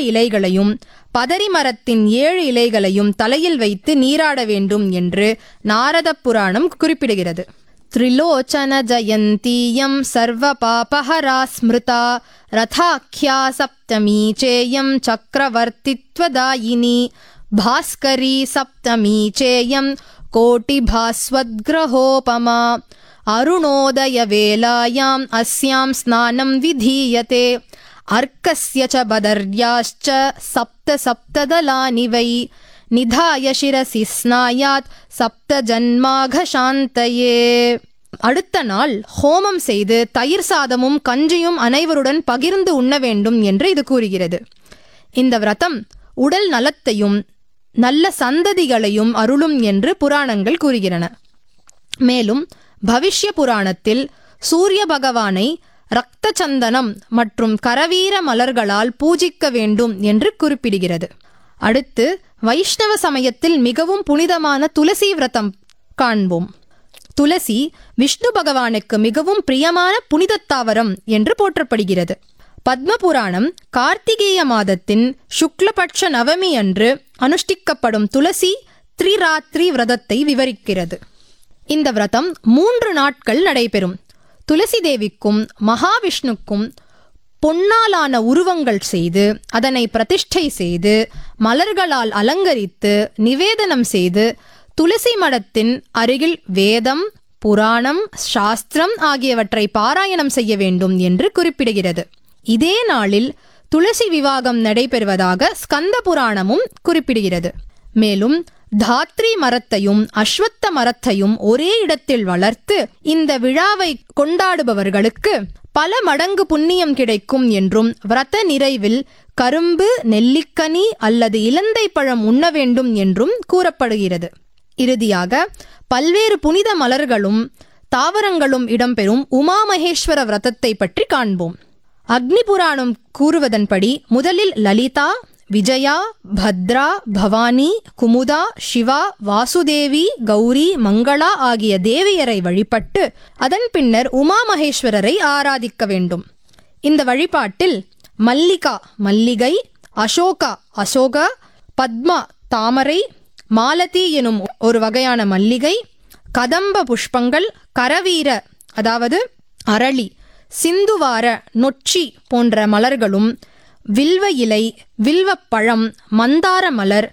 இலைகளையும் பதரி மரத்தின் ஏழு இலைகளையும் தலையில் வைத்து நீராட வேண்டும் என்று நாரத புராணம் குறிப்பிடுகிறது त्रिलोचन जयन्तीयं सर्वपापहरा स्मृता रथाख्या सप्तमी चेयं चक्रवर्तित्वदायिनी भास्करी सप्तमी चेयं कोटिभास्वद्ग्रहोपमा अरुणोदयवेलायाम् अस्यां स्नानं विधीयते अर्कस्य च बदर्याश्च सप्त सप्तदलानि वै நிதாய சிரசி ஸ்நாயாத் சப்த ஜன்மாகசாந்தயே அடுத்த நாள் ஹோமம் செய்து தயிர் சாதமும் கஞ்சியும் அனைவருடன் பகிர்ந்து உண்ண வேண்டும் என்று இது கூறுகிறது இந்த விரதம் உடல் நலத்தையும் நல்ல சந்ததிகளையும் அருளும் என்று புராணங்கள் கூறுகிறன மேலும் பவிஷ்ய புராணத்தில் சூரிய பகவானை இரத்த சந்தனம் மற்றும் கரவீர மலர்களால் பூஜிக்க வேண்டும் என்று குறிப்பிடுகிறது அடுத்து வைஷ்ணவ சமயத்தில் மிகவும் புனிதமான துளசி விரதம் காண்போம் துளசி விஷ்ணு பகவானுக்கு மிகவும் பிரியமான புனித தாவரம் என்று போற்றப்படுகிறது பத்ம புராணம் கார்த்திகேய மாதத்தின் சுக்லபட்ச நவமி அன்று அனுஷ்டிக்கப்படும் துளசி த்ரிராத்திரி விரதத்தை விவரிக்கிறது இந்த விரதம் மூன்று நாட்கள் நடைபெறும் துளசி தேவிக்கும் மகாவிஷ்ணுக்கும் பொன்னாலான உருவங்கள் செய்து அதனை பிரதிஷ்டை செய்து மலர்களால் அலங்கரித்து நிவேதனம் செய்து துளசி மடத்தின் அருகில் வேதம் புராணம் சாஸ்திரம் ஆகியவற்றை பாராயணம் செய்ய வேண்டும் என்று குறிப்பிடுகிறது இதே நாளில் துளசி விவாகம் நடைபெறுவதாக ஸ்கந்த புராணமும் குறிப்பிடுகிறது மேலும் தாத்ரி மரத்தையும் அஸ்வத்த மரத்தையும் ஒரே இடத்தில் வளர்த்து இந்த விழாவை கொண்டாடுபவர்களுக்கு பல மடங்கு புண்ணியம் கிடைக்கும் என்றும் விரத நிறைவில் கரும்பு நெல்லிக்கனி அல்லது இலந்தை பழம் உண்ண வேண்டும் என்றும் கூறப்படுகிறது இறுதியாக பல்வேறு புனித மலர்களும் தாவரங்களும் இடம்பெறும் உமாமகேஸ்வர விரதத்தை பற்றி காண்போம் அக்னி புராணம் கூறுவதன்படி முதலில் லலிதா விஜயா பத்ரா பவானி குமுதா சிவா வாசுதேவி கௌரி மங்களா ஆகிய தேவியரை வழிபட்டு அதன் பின்னர் உமா மகேஸ்வரரை ஆராதிக்க வேண்டும் இந்த வழிபாட்டில் மல்லிகா மல்லிகை அசோகா அசோகா பத்மா தாமரை மாலதி எனும் ஒரு வகையான மல்லிகை கதம்ப புஷ்பங்கள் கரவீர அதாவது அரளி சிந்துவார நொச்சி போன்ற மலர்களும் வில்வ இலை வில்வப்பழம் மந்தார மலர்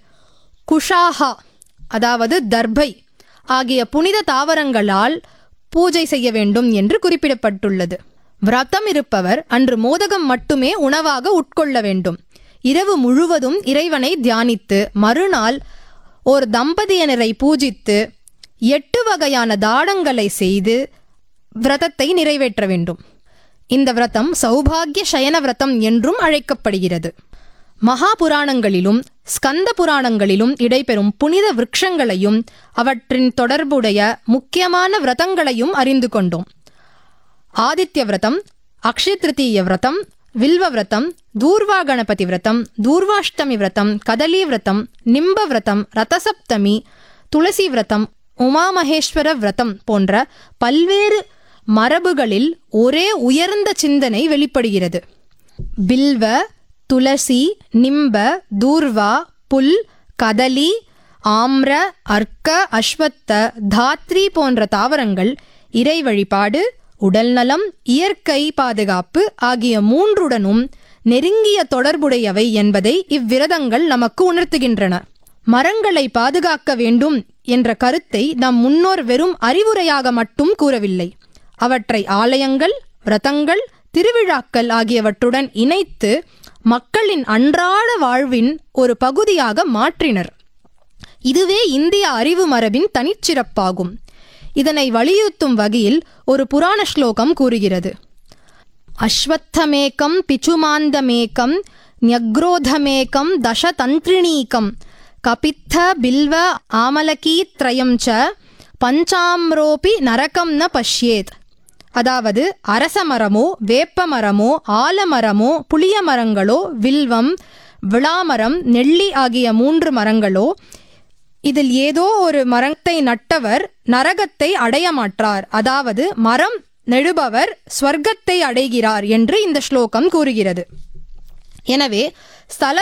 குஷாஹா அதாவது தர்பை ஆகிய புனித தாவரங்களால் பூஜை செய்ய வேண்டும் என்று குறிப்பிடப்பட்டுள்ளது விரதம் இருப்பவர் அன்று மோதகம் மட்டுமே உணவாக உட்கொள்ள வேண்டும் இரவு முழுவதும் இறைவனை தியானித்து மறுநாள் ஒரு தம்பதியினரை பூஜித்து எட்டு வகையான தாடங்களை செய்து விரதத்தை நிறைவேற்ற வேண்டும் இந்த விரதம் சௌபாகிய சயன விரதம் என்றும் அழைக்கப்படுகிறது மகா புராணங்களிலும் ஸ்கந்த புராணங்களிலும் இடைபெறும் புனித விருட்சங்களையும் அவற்றின் தொடர்புடைய முக்கியமான விரதங்களையும் அறிந்து கொண்டோம் ஆதித்ய விரதம் அக்ஷய திருத்தீய விரதம் வில்வ விரதம் தூர்வா கணபதி விரதம் தூர்வாஷ்டமி விரதம் கதலி விரதம் நிம்ப விரதம் ரதசப்தமி துளசி விரதம் உமாமகேஸ்வர விரதம் போன்ற பல்வேறு மரபுகளில் ஒரே உயர்ந்த சிந்தனை வெளிப்படுகிறது பில்வ துளசி நிம்ப தூர்வா புல் கதலி ஆம்ர அர்க்க அஸ்வத்த தாத்ரி போன்ற தாவரங்கள் இறை வழிபாடு உடல்நலம் இயற்கை பாதுகாப்பு ஆகிய மூன்றுடனும் நெருங்கிய தொடர்புடையவை என்பதை இவ்விரதங்கள் நமக்கு உணர்த்துகின்றன மரங்களை பாதுகாக்க வேண்டும் என்ற கருத்தை நம் முன்னோர் வெறும் அறிவுரையாக மட்டும் கூறவில்லை அவற்றை ஆலயங்கள் விரதங்கள் திருவிழாக்கள் ஆகியவற்றுடன் இணைத்து மக்களின் அன்றாட வாழ்வின் ஒரு பகுதியாக மாற்றினர் இதுவே இந்திய அறிவு மரபின் தனிச்சிறப்பாகும் இதனை வலியுறுத்தும் வகையில் ஒரு புராண ஸ்லோகம் கூறுகிறது அஸ்வத்தமேகம் பிச்சுமாந்தமேகம் ஞக்ரோதமேகம் தசதந்திரிணீகம் கபித்த பில்வ ஆமலகீத்ரயம் ச பஞ்சாம்ரோபி நரகம் ந பஷ்யேத் அதாவது அரச மரமோ வேப்ப மரமோ ஆலமரமோ புளிய மரங்களோ வில்வம் விளாமரம் நெல்லி ஆகிய மூன்று மரங்களோ இதில் ஏதோ ஒரு மரத்தை நட்டவர் நரகத்தை அடைய மாட்டார் அதாவது மரம் நெடுபவர் ஸ்வர்க்கத்தை அடைகிறார் என்று இந்த ஸ்லோகம் கூறுகிறது எனவே ஸ்தல